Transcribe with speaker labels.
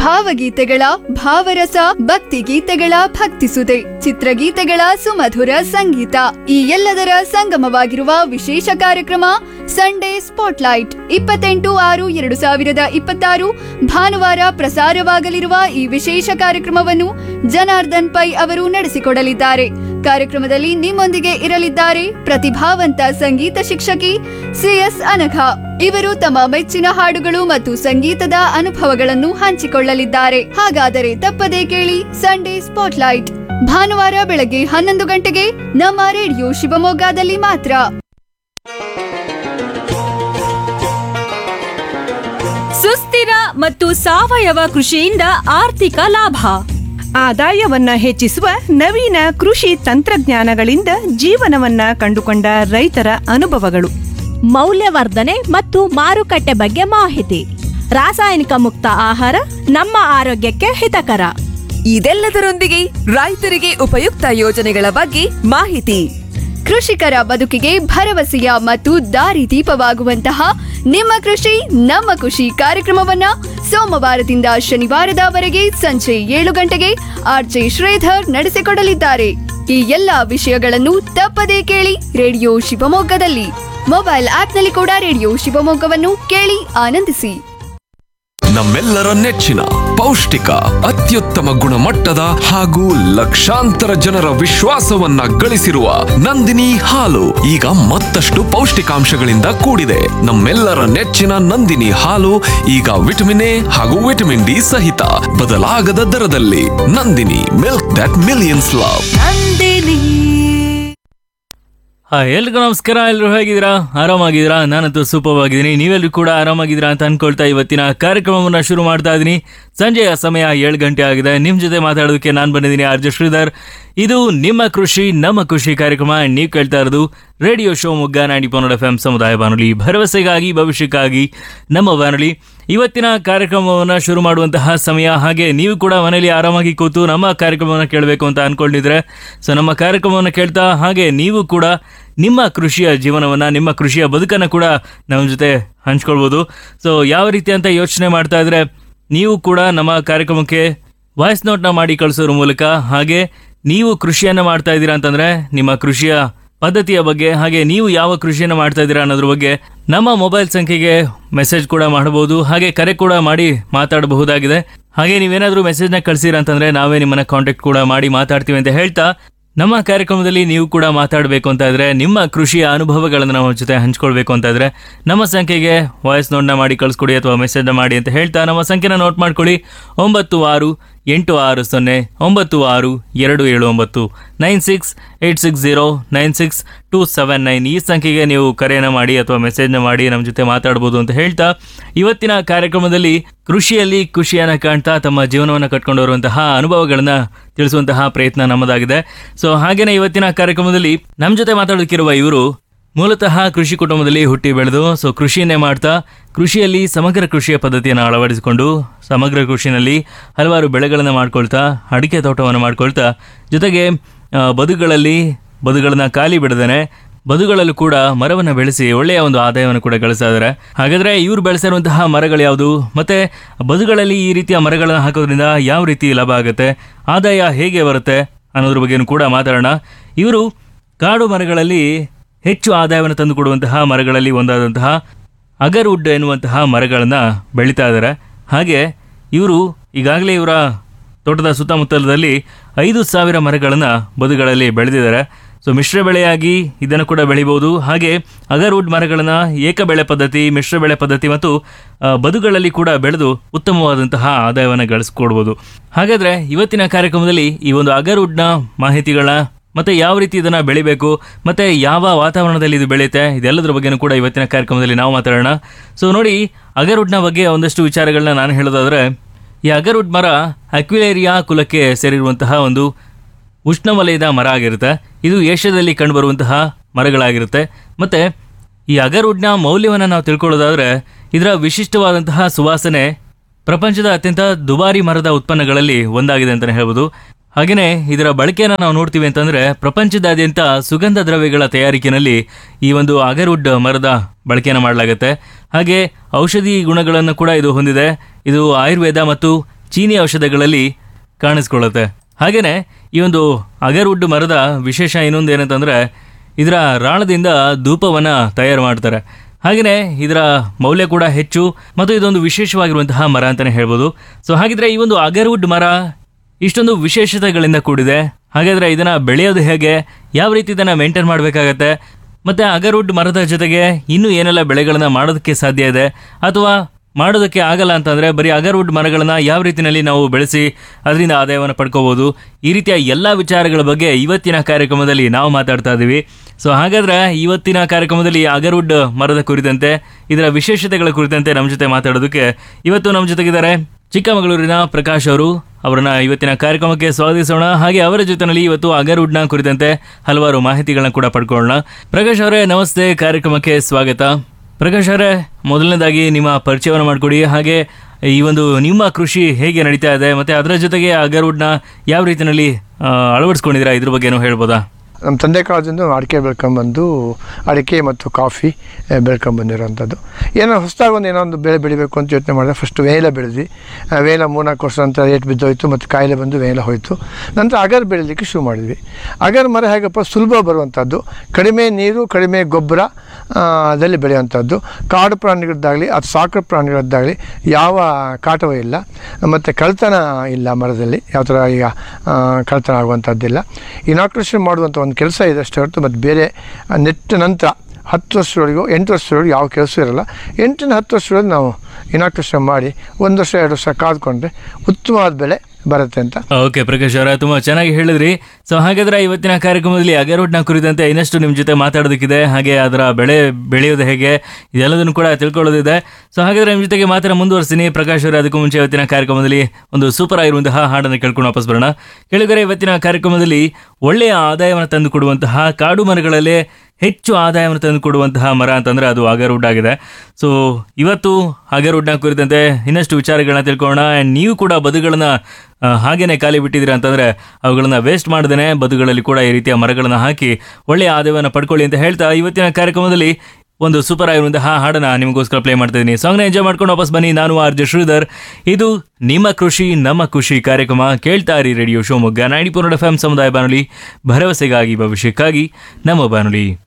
Speaker 1: ಭಾವಗೀತೆಗಳ ಭಾವರಸ ಭಕ್ತಿ ಗೀತೆಗಳ ಭಕ್ತಿಸುದೆ ಚಿತ್ರಗೀತೆಗಳ ಸುಮಧುರ ಸಂಗೀತ ಈ ಎಲ್ಲದರ ಸಂಗಮವಾಗಿರುವ ವಿಶೇಷ ಕಾರ್ಯಕ್ರಮ ಸಂಡೇ ಸ್ಪಾಟ್ಲೈಟ್ ಇಪ್ಪತ್ತೆಂಟು ಆರು ಎರಡು ಸಾವಿರದ ಇಪ್ಪತ್ತಾರು ಭಾನುವಾರ ಪ್ರಸಾರವಾಗಲಿರುವ ಈ ವಿಶೇಷ ಕಾರ್ಯಕ್ರಮವನ್ನು ಜನಾರ್ದನ್ ಪೈ ಅವರು ನಡೆಸಿಕೊಡಲಿದ್ದಾರೆ ಕಾರ್ಯಕ್ರಮದಲ್ಲಿ ನಿಮ್ಮೊಂದಿಗೆ ಇರಲಿದ್ದಾರೆ ಪ್ರತಿಭಾವಂತ ಸಂಗೀತ ಶಿಕ್ಷಕಿ ಸಿಎಸ್ ಅನಘ ಇವರು ತಮ್ಮ ಮೆಚ್ಚಿನ ಹಾಡುಗಳು ಮತ್ತು ಸಂಗೀತದ ಅನುಭವಗಳನ್ನು ಹಂಚಿಕೊಳ್ಳಲಿದ್ದಾರೆ ಹಾಗಾದರೆ ತಪ್ಪದೇ ಕೇಳಿ ಸಂಡೇ ಸ್ಪಾಟ್ಲೈಟ್ ಭಾನುವಾರ ಬೆಳಗ್ಗೆ ಹನ್ನೊಂದು ಗಂಟೆಗೆ ನಮ್ಮ ರೇಡಿಯೋ ಶಿವಮೊಗ್ಗದಲ್ಲಿ ಮಾತ್ರ
Speaker 2: ಸುಸ್ಥಿರ ಮತ್ತು ಸಾವಯವ ಕೃಷಿಯಿಂದ ಆರ್ಥಿಕ ಲಾಭ
Speaker 3: ಆದಾಯವನ್ನ ಹೆಚ್ಚಿಸುವ ನವೀನ ಕೃಷಿ ತಂತ್ರಜ್ಞಾನಗಳಿಂದ ಜೀವನವನ್ನ ಕಂಡುಕೊಂಡ ರೈತರ ಅನುಭವಗಳು
Speaker 4: ಮೌಲ್ಯವರ್ಧನೆ ಮತ್ತು ಮಾರುಕಟ್ಟೆ ಬಗ್ಗೆ ಮಾಹಿತಿ ರಾಸಾಯನಿಕ ಮುಕ್ತ ಆಹಾರ ನಮ್ಮ ಆರೋಗ್ಯಕ್ಕೆ ಹಿತಕರ
Speaker 5: ಇದೆಲ್ಲದರೊಂದಿಗೆ ರೈತರಿಗೆ ಉಪಯುಕ್ತ ಯೋಜನೆಗಳ ಬಗ್ಗೆ ಮಾಹಿತಿ
Speaker 1: ಕೃಷಿಕರ ಬದುಕಿಗೆ ಭರವಸೆಯ ಮತ್ತು ದಾರಿದೀಪವಾಗುವಂತಹ ನಿಮ್ಮ ಕೃಷಿ ನಮ್ಮ ಖುಷಿ ಕಾರ್ಯಕ್ರಮವನ್ನ ಸೋಮವಾರದಿಂದ ಶನಿವಾರದವರೆಗೆ ಸಂಜೆ ಏಳು ಗಂಟೆಗೆ ಆರ್ಜೆ ಶ್ರೀಧರ್ ನಡೆಸಿಕೊಡಲಿದ್ದಾರೆ ಈ ಎಲ್ಲಾ ವಿಷಯಗಳನ್ನು ತಪ್ಪದೇ ಕೇಳಿ ರೇಡಿಯೋ ಶಿವಮೊಗ್ಗದಲ್ಲಿ ಮೊಬೈಲ್ ಆಪ್ನಲ್ಲಿ ಕೂಡ ರೇಡಿಯೋ ಶಿವಮೊಗ್ಗವನ್ನು ಕೇಳಿ ಆನಂದಿಸಿ
Speaker 6: ನಮ್ಮೆಲ್ಲರ ನೆಚ್ಚಿನ ಪೌಷ್ಟಿಕ ಅತ್ಯುತ್ತಮ ಗುಣಮಟ್ಟದ ಹಾಗೂ ಲಕ್ಷಾಂತರ ಜನರ ವಿಶ್ವಾಸವನ್ನ ಗಳಿಸಿರುವ ನಂದಿನಿ ಹಾಲು ಈಗ ಮತ್ತಷ್ಟು ಪೌಷ್ಟಿಕಾಂಶಗಳಿಂದ ಕೂಡಿದೆ ನಮ್ಮೆಲ್ಲರ ನೆಚ್ಚಿನ ನಂದಿನಿ ಹಾಲು ಈಗ ವಿಟಮಿನ್ ಎ ಹಾಗೂ ವಿಟಮಿನ್ ಡಿ ಸಹಿತ ಬದಲಾಗದ ದರದಲ್ಲಿ Nandini milk that millions love
Speaker 7: hi ಎಲ್ರಿಗೂ ನಮಸ್ಕಾರ ಎಲ್ಲರೂ ಹೇಗಿದ್ದೀರಾ ಆರಾಮಾಗಿದ್ದೀರಾ ನಾನಂತೂ ಸೂಪರ್ ಆಗಿದ್ದೀನಿ ನೀವೆಲ್ಲರೂ ಕೂಡ ಆರಾಮಾಗಿದ್ದೀರಾ ಅಂತ ಅನ್ಕೊಳ್ತಾ ಇವತ್ತಿನ ಕಾರ್ಯಕ್ರಮವನ್ನು ಶುರು ಮಾಡ್ತಾ ಇದ್ದೀನಿ ಸಂಜೆಯ ಸಮಯ ಏಳು ಗಂಟೆ ಆಗಿದೆ ನಿಮ್ಮ ಜೊತೆ ಮಾತಾಡೋದಕ್ಕೆ ನಾನು ಬಂದಿದ್ದೀನಿ ಆರ್ಜೆ ಶ್ರೀಧರ್ ಇದು ನಿಮ್ಮ ಕೃಷಿ ನಮ್ಮ ಖುಷಿ ಕಾರ್ಯಕ್ರಮ ನೀವು ಕೇಳ್ತಾ ಇರೋದು ರೇಡಿಯೋ ಶೋ ಮುಗ್ಗ ನಾಡಿ ಪನ್ನಡ ಎಫ್ ಎಂ ಸಮುದಾಯ ಬಾನುಲಿ ಭರವಸೆಗಾಗಿ ಭವಿಷ್ಯಕ್ಕಾಗಿ ನಮ್ಮ ಬಾನುಲಿ ಇವತ್ತಿನ ಕಾರ್ಯಕ್ರಮವನ್ನು ಶುರು ಮಾಡುವಂತಹ ಸಮಯ ಹಾಗೆ ನೀವು ಕೂಡ ಮನೆಯಲ್ಲಿ ಆರಾಮಾಗಿ ಕೂತು ನಮ್ಮ ಕಾರ್ಯಕ್ರಮವನ್ನು ಕೇಳಬೇಕು ಅಂತ ಅನ್ಕೊಂಡಿದ್ರೆ ಸೊ ನಮ್ಮ ಕಾರ್ಯಕ್ರಮವನ್ನು ಕೇಳ್ತಾ ಹಾಗೆ ನೀವು ಕೂಡ ನಿಮ್ಮ ಕೃಷಿಯ ಜೀವನವನ್ನು ನಿಮ್ಮ ಕೃಷಿಯ ಬದುಕನ್ನು ಕೂಡ ನಮ್ಮ ಜೊತೆ ಹಂಚ್ಕೊಳ್ಬೋದು ಸೊ ಯಾವ ರೀತಿ ಅಂತ ಯೋಚನೆ ಮಾಡ್ತಾ ಇದ್ರೆ ನೀವು ಕೂಡ ನಮ್ಮ ಕಾರ್ಯಕ್ರಮಕ್ಕೆ ವಾಯ್ಸ್ ನೋಟ್ನ ಮಾಡಿ ಕಳಿಸೋದ್ರ ಮೂಲಕ ಹಾಗೆ ನೀವು ಕೃಷಿಯನ್ನು ಮಾಡ್ತಾ ಇದ್ದೀರಾ ಅಂತಂದ್ರೆ ನಿಮ್ಮ ಕೃಷಿಯ ಪದ್ಧತಿಯ ಬಗ್ಗೆ ಹಾಗೆ ನೀವು ಯಾವ ಕೃಷಿಯನ್ನು ಮಾಡ್ತಾ ಇದ್ದೀರಾ ಅನ್ನೋದ್ರ ಬಗ್ಗೆ ನಮ್ಮ ಮೊಬೈಲ್ ಸಂಖ್ಯೆಗೆ ಮೆಸೇಜ್ ಕೂಡ ಮಾಡಬಹುದು ಹಾಗೆ ಕರೆ ಕೂಡ ಮಾಡಿ ಮಾತಾಡಬಹುದಾಗಿದೆ ಹಾಗೆ ನೀವೇನಾದರೂ ಮೆಸೇಜ್ನ ಕಳಿಸಿರ ಅಂತಂದ್ರೆ ನಾವೇ ನಿಮ್ಮನ್ನ ಕಾಂಟ್ಯಾಕ್ಟ್ ಕೂಡ ಮಾಡಿ ಮಾತಾಡ್ತೀವಿ ಅಂತ ಹೇಳ್ತಾ ನಮ್ಮ ಕಾರ್ಯಕ್ರಮದಲ್ಲಿ ನೀವು ಕೂಡ ಮಾತಾಡಬೇಕು ಅಂತ ಇದ್ರೆ ನಿಮ್ಮ ಕೃಷಿಯ ಅನುಭವಗಳನ್ನು ನಮ್ಮ ಜೊತೆ ಹಂಚ್ಕೊಳ್ಬೇಕು ಅಂತ ಇದ್ರೆ ನಮ್ಮ ಸಂಖ್ಯೆಗೆ ವಾಯ್ಸ್ ನೋಟ್ನ ಮಾಡಿ ಕಳಿಸ್ಕೊಡಿ ಅಥವಾ ಮೆಸೇಜ್ನ ಮಾಡಿ ಅಂತ ಹೇಳ್ತಾ ನಮ್ಮ ಸಂಖ್ಯೆನ ನೋಟ್ ಮಾಡ್ಕೊಳ್ಳಿ ಒಂಬತ್ತು ಆರು ಎಂಟು ಆರು ಸೊನ್ನೆ ಒಂಬತ್ತು ಆರು ಎರಡು ಏಳು ಒಂಬತ್ತು nine six eight six zero nine six two seven nine ಈ ಸಂಖ್ಯೆಗೆ ನೀವು ಕರೆಯನ್ನು ಮಾಡಿ ಅಥವಾ ಮೆಸೇಜ್ನ ಮಾಡಿ ನಮ್ಮ ಜೊತೆ ಮಾತಾಡ್ಬೋದು ಅಂತ ಹೇಳ್ತಾ ಇವತ್ತಿನ ಕಾರ್ಯಕ್ರಮದಲ್ಲಿ ಕೃಷಿಯಲ್ಲಿ ಖುಷಿಯನ್ನು ಕಾಣ್ತಾ ತಮ್ಮ ಜೀವನವನ್ನು ಕಟ್ಕೊಂಡು ಬರುವಂತಹ ಅನುಭವಗಳನ್ನ ತಿಳಿಸುವಂತಹ ಪ್ರಯತ್ನ ನಮ್ಮದಾಗಿದೆ ಸೊ ಹಾಗೇನೆ ಇವತ್ತಿನ ಕಾರ್ಯಕ್ರಮದಲ್ಲಿ ನಮ್ಮ ಜೊತೆ ಮಾತಾಡೋಕ್ಕಿರುವ ಇವರು ಮೂಲತಃ ಕೃಷಿ ಕುಟುಂಬದಲ್ಲಿ ಹುಟ್ಟಿ ಬೆಳೆದು ಸೊ ಕೃಷಿಯನ್ನೇ ಮಾಡ್ತಾ ಕೃಷಿಯಲ್ಲಿ ಸಮಗ್ರ ಕೃಷಿಯ ಪದ್ಧತಿಯನ್ನು ಅಳವಡಿಸಿಕೊಂಡು ಸಮಗ್ರ ಕೃಷಿನಲ್ಲಿ ಹಲವಾರು ಬೆಳೆಗಳನ್ನು ಮಾಡ್ಕೊಳ್ತಾ ಅಡಿಕೆ ತೋಟವನ್ನು ಮಾಡ್ಕೊಳ್ತಾ ಜೊತೆಗೆ ಆ, ಬದುಗಳಲ್ಲಿ ಬದುಗಳನ್ನ ಖಾಲಿ ಬಿಡದೇನೆ ಬದುಗಳಲ್ಲೂ ಕೂಡ ಮರವನ್ನು ಬೆಳೆಸಿ ಒಳ್ಳೆಯ ಒಂದು ಆದಾಯವನ್ನು ಕೂಡ ಗಳಿಸ್ತಾ ಇದ್ದಾರೆ ಹಾಗಾದ್ರೆ ಇವರು ಬೆಳೆಸಿರುವಂತಹ ಮರಗಳು ಯಾವುದು ಮತ್ತೆ ಬದುಗಳಲ್ಲಿ ಈ ರೀತಿಯ ಮರಗಳನ್ನು ಹಾಕೋದ್ರಿಂದ ಯಾವ ರೀತಿ ಲಾಭ ಆಗುತ್ತೆ ಆದಾಯ ಹೇಗೆ ಬರುತ್ತೆ ಅನ್ನೋದ್ರ ಬಗ್ಗೆನೂ ಕೂಡ ಮಾತಾಡೋಣ ಇವರು ಕಾಡು ಮರಗಳಲ್ಲಿ ಹೆಚ್ಚು ಆದಾಯವನ್ನು ತಂದುಕೊಡುವಂತಹ ಮರಗಳಲ್ಲಿ ಒಂದಾದಂತಹ ಅಗರ್ವುಡ್ ಎನ್ನುವಂತಹ ಮರಗಳನ್ನು ಬೆಳೀತಾ ಇದ್ದಾರೆ ಹಾಗೆ ಇವರು ಈಗಾಗಲೇ ಇವರ ತೋಟದ ಸುತ್ತಮುತ್ತಲದಲ್ಲಿ ಐದು ಸಾವಿರ ಮರಗಳನ್ನು ಬದುಗಳಲ್ಲಿ ಬೆಳೆದಿದ್ದಾರೆ ಸೊ ಮಿಶ್ರ ಬೆಳೆಯಾಗಿ ಇದನ್ನು ಕೂಡ ಬೆಳಿಬಹುದು ಹಾಗೆ ಅಗರ್ವುಡ್ ಮರಗಳನ್ನು ಏಕ ಬೆಳೆ ಪದ್ಧತಿ ಮಿಶ್ರ ಬೆಳೆ ಪದ್ಧತಿ ಮತ್ತು ಆ, ಬದುಗಳಲ್ಲಿ ಕೂಡ ಬೆಳೆದು ಉತ್ತಮವಾದಂತಹ ಆದಾಯವನ್ನು ಗಳಿಸ್ಕೊಡ್ಬೋದು ಹಾಗಾದ್ರೆ ಇವತ್ತಿನ ಕಾರ್ಯಕ್ರಮದಲ್ಲಿ ಈ ಒಂದು ಅಗರ್ವುಡ್ನ ಮಾಹಿತಿಗಳ ಮತ್ತೆ ಯಾವ ರೀತಿ ಇದನ್ನ ಬೆಳಿಬೇಕು ಮತ್ತೆ ಯಾವ ವಾತಾವರಣದಲ್ಲಿ ಇದು ಬೆಳೆಯುತ್ತೆ ಇದೆಲ್ಲದರ ಬಗ್ಗೆನೂ ಕೂಡ ಇವತ್ತಿನ ಕಾರ್ಯಕ್ರಮದಲ್ಲಿ ನಾವು ಮಾತಾಡೋಣ ಸೊ ನೋಡಿ ಅಗರ್ವುಡ್ನ ಬಗ್ಗೆ ಒಂದಷ್ಟು ವಿಚಾರಗಳನ್ನ ನಾನು ಹೇಳೋದಾದ್ರೆ ಈ ಅಗರ್ವುಡ್ ಮರ ಅಕ್ವಿಲೇರಿಯಾ ಕುಲಕ್ಕೆ ಸೇರಿರುವಂತಹ ಒಂದು ಉಷ್ಣವಲಯದ ಮರ ಆಗಿರುತ್ತೆ ಇದು ಏಷ್ಯಾದಲ್ಲಿ ಕಂಡುಬರುವಂತಹ ಮರಗಳಾಗಿರುತ್ತೆ ಮತ್ತೆ ಈ ಅಗರ್ವುಡ್ನ ಮೌಲ್ಯವನ್ನು ನಾವು ತಿಳ್ಕೊಳ್ಳೋದಾದ್ರೆ ಇದರ ವಿಶಿಷ್ಟವಾದಂತಹ ಸುವಾಸನೆ ಪ್ರಪಂಚದ ಅತ್ಯಂತ ದುಬಾರಿ ಮರದ ಉತ್ಪನ್ನಗಳಲ್ಲಿ ಒಂದಾಗಿದೆ ಅಂತಲೇ ಹೇಳ್ಬೋದು ಹಾಗೆಯೇ ಇದರ ಬಳಕೆಯನ್ನು ನಾವು ನೋಡ್ತೀವಿ ಅಂತಂದ್ರೆ ಪ್ರಪಂಚದಾದ್ಯಂತ ಸುಗಂಧ ದ್ರವ್ಯಗಳ ತಯಾರಿಕೆಯಲ್ಲಿ ಈ ಒಂದು ಅಗರ್ವುಡ್ ಮರದ ಬಳಕೆಯನ್ನು ಮಾಡಲಾಗುತ್ತೆ ಹಾಗೆ ಔಷಧಿ ಗುಣಗಳನ್ನು ಕೂಡ ಇದು ಹೊಂದಿದೆ ಇದು ಆಯುರ್ವೇದ ಮತ್ತು ಚೀನಿ ಔಷಧಗಳಲ್ಲಿ ಕಾಣಿಸ್ಕೊಳ್ಳುತ್ತೆ ಹಾಗೇನೆ ಈ ಒಂದು ಅಗರ್ವುಡ್ ಮರದ ವಿಶೇಷ ಇನ್ನೊಂದು ಏನಂತಂದ್ರೆ ಇದರ ರಾಳದಿಂದ ಧೂಪವನ್ನ ತಯಾರು ಮಾಡ್ತಾರೆ ಹಾಗೆಯೇ ಇದರ ಮೌಲ್ಯ ಕೂಡ ಹೆಚ್ಚು ಮತ್ತು ಇದೊಂದು ವಿಶೇಷವಾಗಿರುವಂತಹ ಮರ ಅಂತಾನೆ ಹೇಳ್ಬೋದು ಸೊ ಹಾಗಿದ್ರೆ ಈ ಒಂದು ಅಗರ್ವುಡ್ ಮರ ಇಷ್ಟೊಂದು ವಿಶೇಷತೆಗಳಿಂದ ಕೂಡಿದೆ ಹಾಗಾದ್ರೆ ಇದನ್ನ ಬೆಳೆಯೋದು ಹೇಗೆ ಯಾವ ರೀತಿ ಇದನ್ನ ಮೇಂಟೈನ್ ಮಾಡಬೇಕಾಗತ್ತೆ ಮತ್ತೆ ಅಗರ್ವುಡ್ ಮರದ ಜೊತೆಗೆ ಇನ್ನೂ ಏನೆಲ್ಲ ಬೆಳೆಗಳನ್ನ ಮಾಡೋದಕ್ಕೆ ಸಾಧ್ಯ ಇದೆ ಅಥವಾ ಮಾಡೋದಕ್ಕೆ ಆಗಲ್ಲ ಅಂತಂದ್ರೆ ಬರೀ ಅಗರ್ವುಡ್ ಮರಗಳನ್ನ ಯಾವ ರೀತಿಯಲ್ಲಿ ನಾವು ಬೆಳೆಸಿ ಅದರಿಂದ ಆದಾಯವನ್ನು ಪಡ್ಕೋಬಹುದು ಈ ರೀತಿಯ ಎಲ್ಲ ವಿಚಾರಗಳ ಬಗ್ಗೆ ಇವತ್ತಿನ ಕಾರ್ಯಕ್ರಮದಲ್ಲಿ ನಾವು ಮಾತಾಡ್ತಾ ಇದ್ದೀವಿ ಸೊ ಹಾಗಾದ್ರೆ ಇವತ್ತಿನ ಕಾರ್ಯಕ್ರಮದಲ್ಲಿ ಅಗರ್ವುಡ್ ಮರದ ಕುರಿತಂತೆ ಇದರ ವಿಶೇಷತೆಗಳ ಕುರಿತಂತೆ ನಮ್ಮ ಜೊತೆ ಮಾತಾಡೋದಕ್ಕೆ ಇವತ್ತು ನಮ್ಮ ಜೊತೆಗಿದ್ದಾರೆ ಚಿಕ್ಕಮಗಳೂರಿನ ಪ್ರಕಾಶ್ ಅವರು ಅವರನ್ನ ಇವತ್ತಿನ ಕಾರ್ಯಕ್ರಮಕ್ಕೆ ಸ್ವಾಗತಿಸೋಣ ಹಾಗೆ ಅವರ ಜೊತೆನಲ್ಲಿ ಇವತ್ತು ಅಗರ್ವುಡ್ನ ಕುರಿತಂತೆ ಹಲವಾರು ಮಾಹಿತಿಗಳನ್ನ ಕೂಡ ಪಡ್ಕೊಳ್ಳೋಣ ಪ್ರಕಾಶ್ ಅವರೇ ನಮಸ್ತೆ ಕಾರ್ಯಕ್ರಮಕ್ಕೆ ಸ್ವಾಗತ ಪ್ರಕಾಶ್ ಅವರೇ ಮೊದಲನೇದಾಗಿ ನಿಮ್ಮ ಪರಿಚಯವನ್ನು ಮಾಡಿಕೊಡಿ ಹಾಗೆ ಈ ಒಂದು ನಿಮ್ಮ ಕೃಷಿ ಹೇಗೆ ನಡೀತಾ ಇದೆ ಮತ್ತೆ ಅದರ ಜೊತೆಗೆ ಅಗರ್ವುಡ್ನ ಯಾವ ರೀತಿಯಲ್ಲಿ ಆ, ಅಳವಡಿಸ್ಕೊಂಡಿದ್ದೀರಾ ಇದ್ರ ಬಗ್ಗೆನೂ ಹೇಳ್ಬೋದಾ
Speaker 8: ನಮ್ಮ ತಂದೆ ಕಾಲದಿಂದ ಅಡಿಕೆ ಬೆಳ್ಕೊಂಬಂದು ಅಡಿಕೆ ಮತ್ತು ಕಾಫಿ ಆ, ಬೆಳ್ಕೊಂಬಂದಿರೋಂಥದ್ದು ಏನೋ ಹೊಸದಾಗಿ ಒಂದು ಏನೋ ಒಂದು ಬೆಳೆ ಬೆಳಿಬೇಕು ಅಂತ ಯೋಚನೆ ಮಾಡಿದೆ ಫಸ್ಟ್ ವೇಲ ಬೆಳೆದ್ವಿ ಆ, ವೇಲ ಮೂರ್ನಾಲ್ಕು ವರ್ಷ ನಂತರ ರೇಟ್ ಬಿದ್ದೋಯ್ತು ಮತ್ತು ಕಾಯಿಲೆ ಬಂದು ವೇಲ ಹೋಯಿತು ನಂತರ ಅಗರ್ ಬೆಳೀಲಿಕ್ಕೆ ಶುರು ಮಾಡಿದ್ವಿ ಅಗರ್ ಮರ ಹೇಗಪ್ಪ ಸುಲಭ ಬರುವಂಥದ್ದು ಕಡಿಮೆ ನೀರು ಕಡಿಮೆ ಗೊಬ್ಬರ ಆ, ದಲ್ಲಿ ಬೆಳೆಯುವಂಥದ್ದು ಕಾಡು ಪ್ರಾಣಿಗಳದ್ದಾಗಲಿ ಅದು ಸಾಕು ಪ್ರಾಣಿಗಳದ್ದಾಗಲಿ ಯಾವ ಕಾಟವೂ ಇಲ್ಲ ಮತ್ತು ಕಳ್ತನ ಇಲ್ಲ ಮರದಲ್ಲಿ ಯಾವ ಥರ ಈಗ ಆ, ಕಳ್ತನ ಆಗುವಂಥದ್ದಿಲ್ಲ ಇನಾಕ್ರೇಷನ್ ಮಾಡುವಂಥ ಒಂದು ಕೆಲಸ ಇದೆ ಅಷ್ಟೇ ಹೊರತು ಮತ್ತು ಬೇರೆ ಆ, ನೆಟ್ಟ ನಂತರ ಹತ್ತು ವರ್ಷದವರೆಗೂ ಎಂಟು ವರ್ಷದವರೆಗೂ ಯಾವ ಕೆಲಸ ಇರಲ್ಲ ಎಂಟರಿಂದ ಹತ್ತು ವರ್ಷದೊಳಗೆ ನಾವು ಇನಾಕ್ರೇಷನ್ ಮಾಡಿ ಒಂದು ವರ್ಷ ಎರಡು ವರ್ಷ ಕಾದ್ಕೊಂಡ್ರೆ ಉತ್ತಮವಾದ ಬೆಳೆ ಬರುತ್ತೆ ಅಂತ
Speaker 7: ಓಕೆ ಪ್ರಕಾಶ್ ಅವರ ತುಂಬಾ ಚೆನ್ನಾಗಿ ಹೇಳಿದ್ರಿ ಸೊ ಹಾಗಾದ್ರೆ ಇವತ್ತಿನ ಕಾರ್ಯಕ್ರಮದಲ್ಲಿ ಅಗರ್ವುಡ್ನ ಕುರಿತಂತೆ ಇನ್ನಷ್ಟು ನಿಮ್ಮ ಜೊತೆ ಮಾತಾಡೋದಕ್ಕಿದೆ ಹಾಗೆ ಅದರ ಬೆಳೆ ಬೆಳೆಯೋದು ಹೇಗೆ ಇದೆಲ್ಲದನ್ನು ಕೂಡ ತಿಳ್ಕೊಳ್ಳೋದಿದೆ ಸೊ ಹಾಗಾದ್ರೆ ನಿಮ್ಮ ಜೊತೆಗೆ ಮಾತ್ರ ಮುಂದುವರಿಸ್ತೀನಿ ಪ್ರಕಾಶ್ ಅವರೇ ಅದಕ್ಕೂ ಮುಂಚೆ ಇವತ್ತಿನ ಕಾರ್ಯಕ್ರಮದಲ್ಲಿ ಒಂದು ಸೂಪರ್ ಆಗಿರುವಂತಹ ಹಾಡನ್ನು ಕೇಳ್ಕೊಂಡು ವಾಪಸ್ ಬರೋಣ ಕೇಳಿದರೆ ಇವತ್ತಿನ ಕಾರ್ಯಕ್ರಮದಲ್ಲಿ ಒಳ್ಳೆಯ ಆದಾಯವನ್ನು ತಂದು ಕೊಡುವಂತಹ ಕಾಡು ಮರಗಳಲ್ಲೇ ಹೆಚ್ಚು ಆದಾಯವನ್ನು ತಂದು ಕೊಡುವಂತಹ ಮರ ಅಂತಂದ್ರೆ ಅದು ಅಗರ್ವುಡ್ ಆಗಿದೆ ಸೊ ಇವತ್ತು ಅಗರ್ವುಡ್ನ ಕುರಿತಂತೆ ಇನ್ನಷ್ಟು ವಿಚಾರಗಳನ್ನ ತಿಳ್ಕೊಳ್ಳೋಣ ಆ್ಯಂಡ್ ನೀವು ಕೂಡ ಬದುಗಳನ್ನ ಆ, ಹಾಗೇನೆ ಖಾಲಿ ಬಿಟ್ಟಿದ್ದೀರಾ ಅಂತಂದ್ರೆ ಅವುಗಳನ್ನ ವೇಸ್ಟ್ ಮಾಡದೇನೆ ಬದುಗಳಲ್ಲಿ ಕೂಡ ಈ ರೀತಿಯ ಮರಗಳನ್ನ ಹಾಕಿ ಒಳ್ಳೆಯ ಆದಾಯವನ್ನು ಪಡ್ಕೊಳ್ಳಿ ಅಂತ ಹೇಳ್ತಾ ಇವತ್ತಿನ ಕಾರ್ಯಕ್ರಮದಲ್ಲಿ ಒಂದು ಸೂಪರ್ ಆಗಿರುವಂತಹ ಹಾಡನ್ನ ನಿಮಗೋಸ್ಕರ ಪ್ಲೇ ಮಾಡ್ತಾ ಇದ್ದೀನಿ ಸಾಂಗ್ನ ಎಂಜಾಯ್ ಮಾಡ್ಕೊಂಡು ವಾಪಸ್ ಬನ್ನಿ ನಾನು ಆರ್ ಜೆ ಶ್ರೀಧರ್ ಇದು ನಿಮ್ಮ ಕೃಷಿ ನಮ್ಮ ಖುಷಿ ಕಾರ್ಯಕ್ರಮ ಕೇಳ್ತಾ ಇರಿ radio Shivamogga ninety four F M ಸಮುದಾಯ ಬಾನುಲಿ ಭರವಸೆಗಾಗಿ ಭವಿಷ್ಯಕ್ಕಾಗಿ ನಮ್ಮ ಬಾನುಲಿ